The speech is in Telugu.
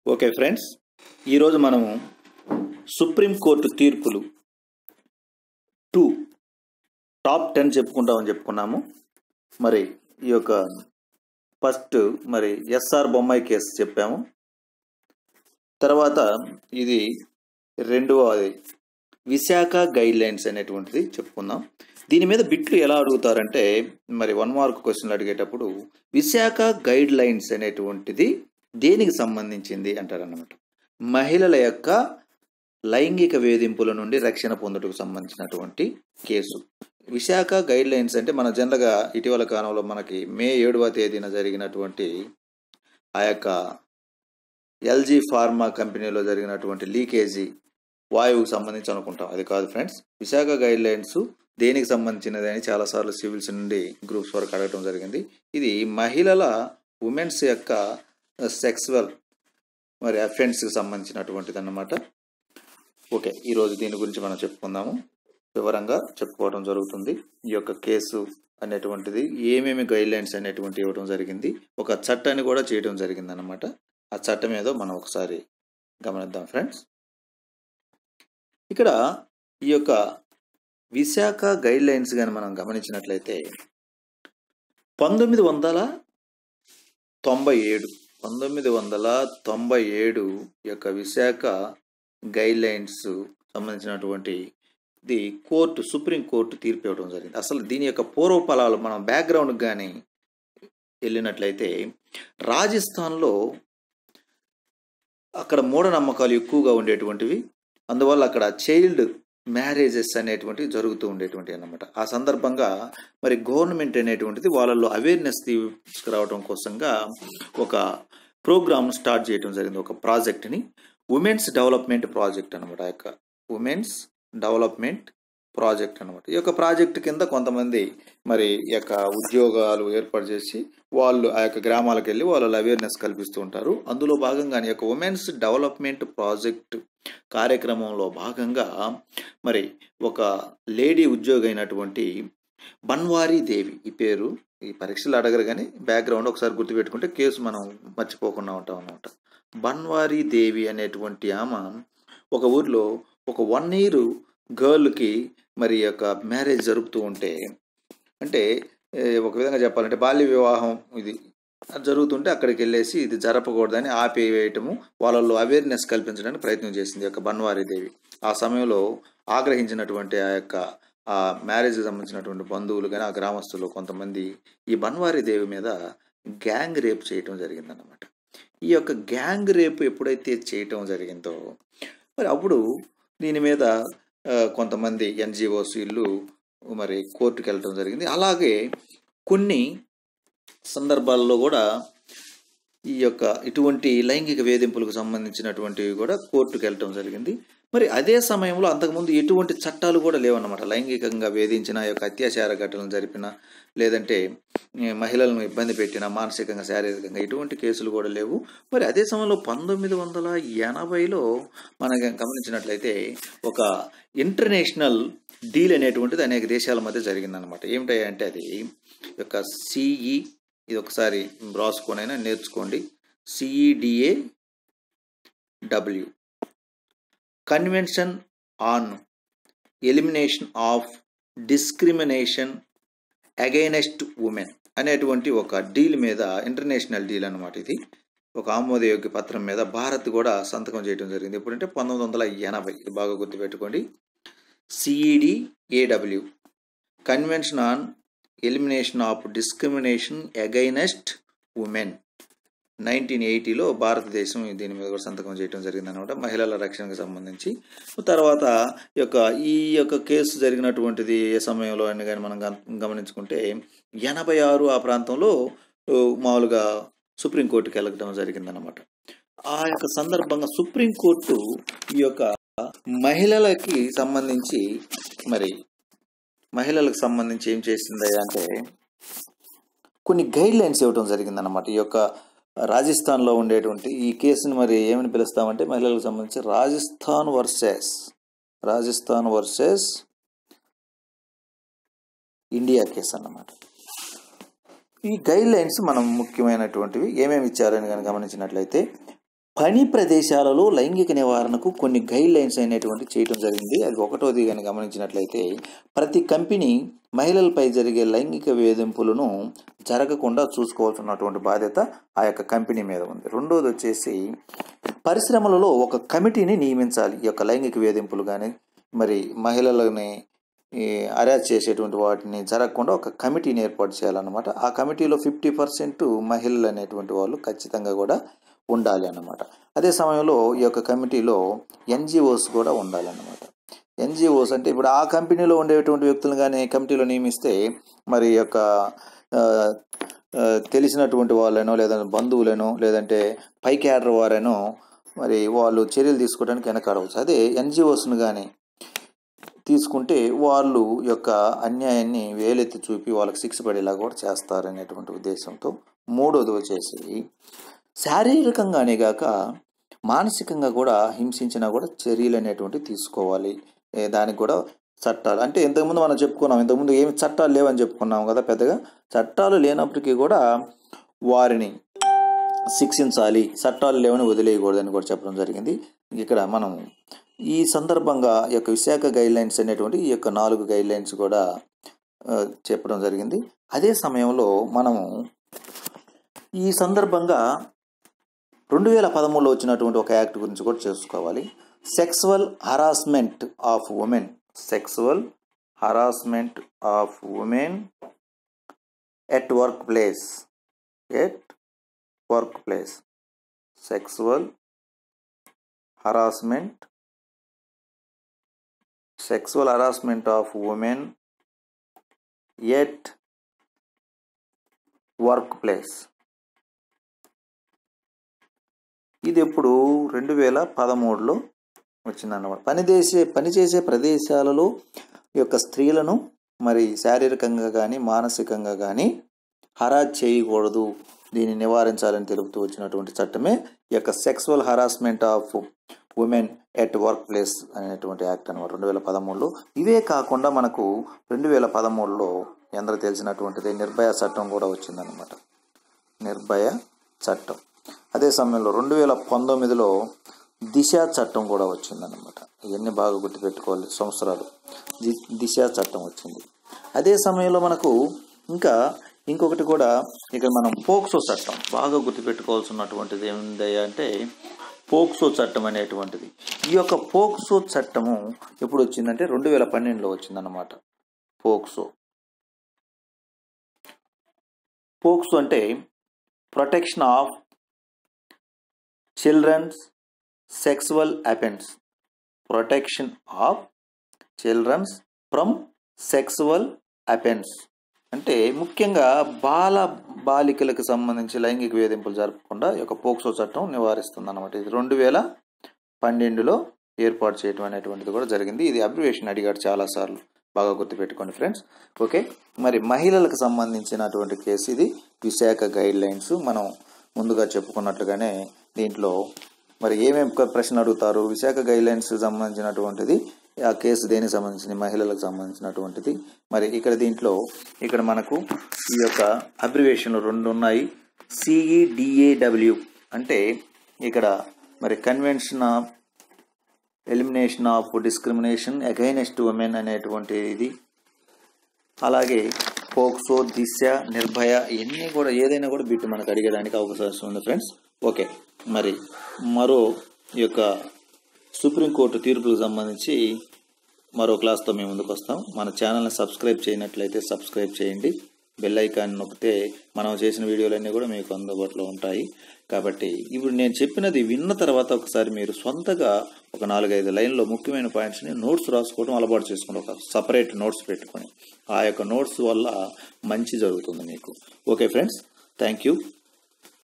ఓకే ఫ్రెండ్స్ ఈరోజు మనము సుప్రీంకోర్టు తీర్పులు టూ టాప్ టెన్ చెప్పుకుంటామని చెప్పుకున్నాము మరి ఈ యొక్క ఫస్ట్ మరి ఎస్ఆర్ బొమ్మాయి కేసు చెప్పాము తర్వాత ఇది రెండవది విశాఖ గైడ్ లైన్స్ అనేటువంటిది చెప్పుకుందాం దీని మీద బిట్లు ఎలా అడుగుతారంటే మరి వన్ మార్క్ క్వశ్చన్లు అడిగేటప్పుడు విశాఖ గైడ్ లైన్స్ అనేటువంటిది దేనికి సంబంధించింది అంటారన్నమాట మహిళల యొక్క లైంగిక వేధింపుల నుండి రక్షణ పొందుటకు సంబంధించినటువంటి కేసు విశాఖ గైడ్ లైన్స్ అంటే మన జనరల్గా ఇటీవల కాలంలో మనకి మే ఏడవ తేదీన జరిగినటువంటి ఆ యొక్క ఎల్జీ ఫార్మా కంపెనీలో జరిగినటువంటి లీకేజీ వాయువుకు సంబంధించి అనుకుంటాం అది కాదు ఫ్రెండ్స్ విశాఖ గైడ్ లైన్స్ దేనికి సంబంధించినది అని చాలాసార్లు సివిల్స్ నుండి గ్రూప్స్ వరకు అడగడం జరిగింది ఇది మహిళల ఉమెన్స్ యొక్క సెక్సువల్ మరి అఫెన్స్కి సంబంధించినటువంటిది అన్నమాట ఓకే ఈరోజు దీని గురించి మనం చెప్పుకుందాము వివరంగా చెప్పుకోవడం జరుగుతుంది ఈ యొక్క కేసు అనేటువంటిది ఏమేమి గైడ్ లైన్స్ అనేటువంటి ఇవ్వడం జరిగింది ఒక చట్టాన్ని కూడా చేయడం జరిగింది అనమాట ఆ చట్టం ఏదో మనం ఒకసారి గమనిద్దాం ఫ్రెండ్స్ ఇక్కడ ఈ యొక్క విశాఖ గైడ్ లైన్స్ కానీ మనం గమనించినట్లయితే పంతొమ్మిది వందల తొంభై ఏడు పంతొమ్మిది వందల తొంభై ఏడు యొక్క విశాఖ గైడ్ లైన్స్ సంబంధించినటువంటి ఇది కోర్టు సుప్రీం కోర్టు తీర్పు ఇవ్వడం జరిగింది అసలు దీని యొక్క పూర్వఫలాలు మనం బ్యాక్గ్రౌండ్కి కానీ వెళ్ళినట్లయితే రాజస్థాన్లో అక్కడ మూఢనమ్మకాలు ఎక్కువగా ఉండేటువంటివి అందువల్ల అక్కడ చైల్డ్ మ్యారేజెస్ అనేటువంటివి జరుగుతూ ఉండేటువంటి అన్నమాట ఆ సందర్భంగా మరి గవర్నమెంట్ అనేటువంటిది వాళ్ళల్లో అవేర్నెస్ తీసుకురావడం కోసంగా ఒక ప్రోగ్రామ్ స్టార్ట్ చేయడం జరిగింది ఒక ప్రాజెక్ట్ని ఉమెన్స్ డెవలప్మెంట్ ప్రాజెక్ట్ అనమాట ఆ యొక్క ఉమెన్స్ డెవలప్మెంట్ ప్రాజెక్ట్ అనమాట ఈ యొక్క ప్రాజెక్ట్ కింద కొంతమంది మరి ఈ యొక్క ఉద్యోగాలు ఏర్పాటు చేసి వాళ్ళు ఆ యొక్క గ్రామాలకు వెళ్ళి వాళ్ళు అవేర్నెస్ కల్పిస్తూ ఉంటారు అందులో భాగంగా ఈ యొక్క ఉమెన్స్ డెవలప్మెంట్ ప్రాజెక్ట్ కార్యక్రమంలో భాగంగా మరి ఒక లేడీ ఉద్యోగి అయినటువంటి బన్వారీ దేవి ఈ పేరు ఈ పరీక్షలు అడగరు కానీ బ్యాక్గ్రౌండ్ ఒకసారి గుర్తుపెట్టుకుంటే కేసు మనం మర్చిపోకుండా ఉంటాం అనమాట బన్వారీ దేవి అనేటువంటి ఆమె ఒక ఊర్లో ఒక వన్ ఇయర్ గర్ల్కి మరి యొక్క మ్యారేజ్ జరుపుతూ ఉంటే అంటే ఒక విధంగా చెప్పాలంటే బాల్య వివాహం ఇది జరుగుతుంటే అక్కడికి వెళ్ళేసి ఇది జరపకూడదని ఆపేయటము వాళ్ళల్లో అవేర్నెస్ కల్పించడానికి ప్రయత్నం చేసింది యొక్క బన్వారీ దేవి ఆ సమయంలో ఆగ్రహించినటువంటి ఆ యొక్క ఆ మ్యారేజ్కి సంబంధించినటువంటి బంధువులు కానీ ఆ గ్రామస్తులు కొంతమంది ఈ బన్వారీ దేవి మీద గ్యాంగ్ రేప్ చేయటం జరిగిందన్నమాట ఈ యొక్క గ్యాంగ్ రేప్ ఎప్పుడైతే చేయటం జరిగిందో మరి అప్పుడు దీని మీద కొంతమంది ఎన్జిఓస్ వీళ్ళు మరి కోర్టుకు వెళ్ళటం జరిగింది అలాగే కొన్ని సందర్భాల్లో కూడా ఈ యొక్క ఇటువంటి లైంగిక వేధింపులకు సంబంధించినటువంటివి కూడా కోర్టుకు వెళ్ళటం జరిగింది మరి అదే సమయంలో అంతకుముందు ఎటువంటి చట్టాలు కూడా లేవన్నమాట లైంగికంగా వేధించిన యొక్క అత్యాచార ఘటనలు జరిపిన లేదంటే మహిళలను ఇబ్బంది పెట్టిన మానసికంగా శారీరకంగా ఇటువంటి కేసులు కూడా లేవు మరి అదే సమయంలో పంతొమ్మిది వందల ఎనభైలో మనం గమనించినట్లయితే ఒక ఇంటర్నేషనల్ డీల్ అనేటువంటిది అనేక దేశాల మధ్య జరిగిందనమాట ఏమిటంటే అది యొక్క సిఈ ఇది ఒకసారి రాసుకొనైనా నేర్చుకోండి CEDAW convention on elimination of discrimination against women అనేటువంటి ఒక డీల్ మీద ఇంటర్నేషనల్ డీల్ అనమాట ఇది ఒక ఆమోదయోగ్య పత్రం మీద భారత్ కూడా సంతకం చేయడం జరిగింది ఎప్పుడంటే పంతొమ్మిది వందల ఎనభై ఇది బాగా గుర్తుపెట్టుకోండి CEDAW convention on elimination of discrimination against women nineteen ఎయిటీలో భారతదేశం దీని మీద కూడా సంతకం చేయడం జరిగింది అనమాట మహిళల రక్షణకు సంబంధించి తర్వాత యొక్క ఈ యొక్క కేసు జరిగినటువంటిది ఏ సమయంలో అని కానీ మనం గమనించుకుంటే ఎనభై ఆరు ఆ ప్రాంతంలో మామూలుగా సుప్రీంకోర్టుకి వెళ్ళడం జరిగిందనమాట ఆ యొక్క సందర్భంగా సుప్రీంకోర్టు ఈ యొక్క మహిళలకి సంబంధించి మరి మహిళలకు సంబంధించి ఏం చేసింది అంటే కొన్ని గైడ్ లైన్స్ ఇవ్వడం జరిగిందనమాట ఈ యొక్క రాజస్థాన్లో ఉండేటువంటి ఈ కేసుని మరి ఏమని పిలుస్తామంటే మహిళలకు సంబంధించి Rajasthan versus Rajasthan versus India case అన్నమాట ఈ గైడ్ లైన్స్ మనం ముఖ్యమైనటువంటివి ఏమేమి ఇచ్చారని కనుక గమనించినట్లయితే పని ప్రదేశాలలో లైంగిక నివారణకు కొన్ని గైడ్ లైన్స్ అనేటువంటి చేయడం జరిగింది అది ఒకటోది కానీ గమనించినట్లయితే ప్రతి కంపెనీ మహిళలపై జరిగే లైంగిక వేధింపులను జరగకుండా చూసుకోవాల్సినటువంటి బాధ్యత ఆ యొక్క కంపెనీ మీద ఉంది రెండోది వచ్చేసి పరిశ్రమలలో ఒక కమిటీని నియమించాలి ఈ యొక్క లైంగిక వేధింపులు కానీ మరి మహిళలని ఈ అరెస్ట్ చేసేటువంటి వాటిని జరగకుండా ఒక కమిటీని ఏర్పాటు చేయాలన్నమాట ఆ కమిటీలో ఫిఫ్టీ పర్సెంట్ మహిళలు అనేటువంటి వాళ్ళు ఖచ్చితంగా కూడా ఉండాలి అన్నమాట అదే సమయంలో ఈ యొక్క కమిటీలో ఎన్జిఓస్ కూడా ఉండాలన్నమాట ఎన్జిఓస్ అంటే ఇప్పుడు ఆ కంపెనీలో ఉండేటువంటి వ్యక్తులను కానీ కమిటీలో నియమిస్తే మరి ఈ యొక్క ఆ, ఆ, తెలిసినటువంటి వాళ్ళనో లేదంటే బంధువులనో లేదంటే పై క్యాడర్ వారైనో మరి వాళ్ళు చర్యలు తీసుకోవడానికి వెనకాడవచ్చు అదే ఎన్జిఓస్ను కానీ తీసుకుంటే వాళ్ళు యొక్క అన్యాయాన్ని వేలెత్తి చూపి వాళ్ళకి శిక్ష పడేలా కూడా చేస్తారనేటువంటి ఉద్దేశంతో మూడోది వచ్చేసి శారీరకంగానే గాక మానసికంగా కూడా హింసించినా కూడా చర్యలు అనేటువంటివి తీసుకోవాలి ఏ దానికి కూడా చట్టాలు అంటే ఇంతకుముందు మనం చెప్పుకున్నాం ఇంతకుముందు ఏమి చట్టాలు లేవని చెప్పుకున్నాం కదా పెద్దగా చట్టాలు లేనప్పటికీ కూడా వారిని శిక్షించాలి చట్టాలు లేవని వదిలేయకూడదని కూడా చెప్పడం జరిగింది ఇక్కడ మనం ఈ సందర్భంగా ఈ యొక్క విశాఖ గైడ్ లైన్స్ అనేటువంటి ఈ యొక్క నాలుగు గైడ్ లైన్స్ కూడా ఆ, చెప్పడం జరిగింది అదే సమయంలో మనము ఈ సందర్భంగా రెండు వేల పదమూడులో వచ్చినటువంటి ఒక యాక్ట్ గురించి కూడా చేసుకోవాలి sexual harassment of women sexual harassment of women at workplace at workplace sexual harassment sexual harassment of women at workplace ఇది ఎప్పుడు రెండు వేల పదమూడులో వచ్చిందన్నమాట పనిచేసే పనిచేసే ప్రదేశాలలో ఈ యొక్క స్త్రీలను మరి శారీరకంగా కానీ మానసికంగా కానీ హరాజ్ చేయకూడదు దీన్ని నివారించాలని తెలుపుతూ వచ్చినటువంటి చట్టమే ఈ యొక్క sexual harassment of women at workplace అనేటువంటి యాక్ట్ అనమాట రెండు వేల పదమూడులో ఇవే కాకుండా మనకు రెండు వేల పదమూడులో ఎందరో తెలిసినటువంటిది నిర్భయ చట్టం కూడా వచ్చిందనమాట నిర్భయ చట్టం అదే సమయంలో రెండు వేల పంతొమ్మిదిలో దిశ చట్టం కూడా వచ్చిందన్నమాట ఇవన్నీ బాగా గుర్తుపెట్టుకోవాలి సంవత్సరాలు ది దిశ చట్టం వచ్చింది అదే సమయంలో మనకు ఇంకా ఇంకొకటి కూడా ఇక మనం పోక్సో చట్టం బాగా గుర్తుపెట్టుకోవాల్సినటువంటిది ఏముంది అంటే పోక్సో చట్టం అనేటువంటిది ఈ యొక్క పోక్సో చట్టము ఎప్పుడు వచ్చిందంటే రెండు వేల పన్నెండులో వచ్చిందన్నమాట పోక్సో పోక్సో అంటే protection of childrens sexual offence protection of childrens from sexual offence అంటే ముఖ్యంగా బాల బాలికలకు సంబంధించి లైంగిక వేధింపులు జరపకుండా ఈ యొక్క పోక్సో చట్టం నివారిస్తుంది అనమాట ఇది రెండు వేల పన్నెండులో ఏర్పాటు చేయడం అనేటువంటిది కూడా జరిగింది ఇది అబ్రివేషన్ అడిగాడు చాలాసార్లు బాగా గుర్తుపెట్టుకోండి ఫ్రెండ్స్ ఓకే మరి మహిళలకు సంబంధించినటువంటి కేసు ఇది విశాఖ గైడ్ లైన్స్ మనం ముందుగా చెప్పుకున్నట్లుగానే దీంట్లో మరి ఏమేమి ప్రశ్న అడుగుతారు విశాఖ గైడ్ లైన్స్ సంబంధించినటువంటిది ఆ కేసు దేనికి సంబంధించిన మహిళలకు సంబంధించినటువంటిది మరి ఇక్కడ దీంట్లో ఇక్కడ మనకు ఈ యొక్క అబ్రివేషన్లు రెండు ఉన్నాయి సిఈడిఏడబ్ల్యూ అంటే ఇక్కడ మరి convention of elimination of discrimination against women అనేటువంటి ఇది అలాగే పోక్సో దిశ నిర్భయ ఇవన్నీ కూడా ఏదైనా కూడా బిట్టు మనకు అడిగేదానికి అవకాశం ఉంది ఫ్రెండ్స్ ఓకే మరి మరో ఈ యొక్క సుప్రీంకోర్టు తీర్పులకు సంబంధించి మరో క్లాస్తో మేము ముందుకు వస్తాం మన ఛానల్ని సబ్స్క్రైబ్ చేయనట్లయితే సబ్స్క్రైబ్ చేయండి బెల్ ఐకాన్ నొక్కితే మనం చేసిన వీడియోలన్నీ కూడా మీకు అందుబాటులో ఉంటాయి కాబట్టి ఇప్పుడు నేను చెప్పినది విన్న తర్వాత ఒకసారి మీరు సొంతగా ఒక నాలుగైదు లైన్లో ముఖ్యమైన పాయింట్స్ని నోట్స్ రాసుకోవడం అలవాటు చేసుకుని ఒక సపరేట్ నోట్స్ పెట్టుకొని ఆ యొక్క నోట్స్ వల్ల మంచి జరుగుతుంది మీకు ఓకే ఫ్రెండ్స్ థ్యాంక్ యూ